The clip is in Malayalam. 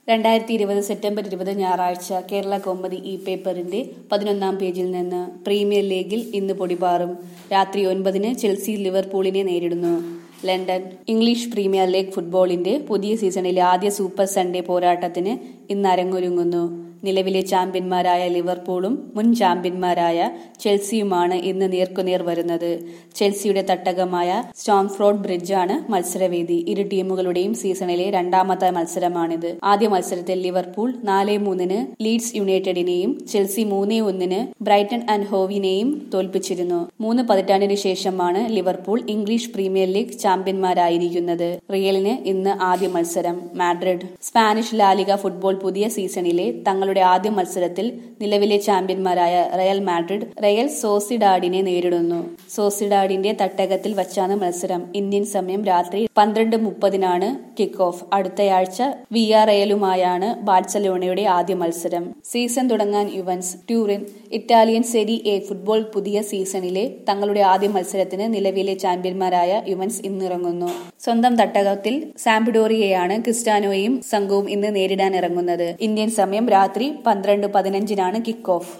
രണ്ടായിരത്തി ഇരുപത് സെപ്റ്റംബർ ഇരുപത് ഞായറാഴ്ച കേരള കൗമുദി ഇ പേപ്പറിന്റെ പതിനൊന്നാം പേജിൽ നിന്ന് പ്രീമിയർ ലീഗിൽ ഇന്ന് പൊടിപാറും രാത്രി ഒൻപതിന് ചെൽസി ലിവർപൂളിനെ നേരിടുന്നു ലണ്ടൻ ഇംഗ്ലീഷ് പ്രീമിയർ ലീഗ് ഫുട്ബോളിന്റെ പുതിയ സീസണിലെ ആദ്യ സൂപ്പർ സൺഡേ പോരാട്ടത്തിന് ഇന്ന് അരങ്ങൊരുങ്ങുന്നു നിലവിലെ ചാമ്പ്യന്മാരായ ലിവർപൂളും മുൻ ചാമ്പ്യന്മാരായ ചെൽസിയുമാണ് ഇന്ന് നേർക്കുനേർ വരുന്നത് ചെൽസിയുടെ തട്ടകമായ സ്റ്റോംഫ്രോഡ് ബ്രിഡ്ജാണ് മത്സരവേദി ഇരു ടീമുകളുടെയും സീസണിലെ രണ്ടാമത്തെ മത്സരമാണിത് ആദ്യ മത്സരത്തിൽ ലിവർപൂൾ നാല് മൂന്നിന് ലീഡ്സ് യുണൈറ്റഡിനെയും ചെൽസി മൂന്ന് ഒന്നിന് ബ്രൈറ്റൺ ആൻഡ് ഹോവിനെയും തോൽപ്പിച്ചിരുന്നു മൂന്ന് പതിറ്റാണ്ടിനു ശേഷമാണ് ലിവർപൂൾ ഇംഗ്ലീഷ് പ്രീമിയർ ലീഗ് ചാമ്പ്യന്മാരായിരിക്കുന്നത് റിയലിന് ഇന്ന് ആദ്യ മത്സരം മാഡ്രിഡ് സ്പാനിഷ് ലാലിക ഫുട്ബോൾ പുതിയ സീസണിലെ തങ്ങളുടെ ആദ്യ മത്സരത്തിൽ നിലവിലെ ചാമ്പ്യന്മാരായ റയൽ മാഡ്രിഡ് റയൽ സോസിഡാഡിനെ നേരിടുന്നു സോസിഡാഡിന്റെ തട്ടകത്തിൽ വച്ചാണ് മത്സരം ഇന്ത്യൻ സമയം രാത്രി പന്ത്രണ്ട് മുപ്പതിനാണ് കിക്ക് ഓഫ് അടുത്തയാഴ്ച വി ആർ റയലുമായാണ് ബാഴ്സലോണയുടെ ആദ്യ മത്സരം സീസൺ തുടങ്ങാൻ യുവൻസ് Turin Italian Serie A football പുതിയ സീസണിലെ തങ്ങളുടെ ആദ്യ മത്സരത്തിന് നിലവിലെ ചാമ്പ്യന്മാരായ യുവൻസ് ഇന്നിറങ്ങുന്നു സ്വന്തം തട്ടകത്തിൽ സാംപിഡോറിയയാണ് ക്രിസ്റ്റാനോയും സംഘവും ഇന്ന് നേരിടാൻ ഇറങ്ങുന്നത് ഇന്ത്യൻ സമയം രാത്രി പന്ത്രണ്ട് പതിനഞ്ചിനാണ് കിക്ക് ഓഫ്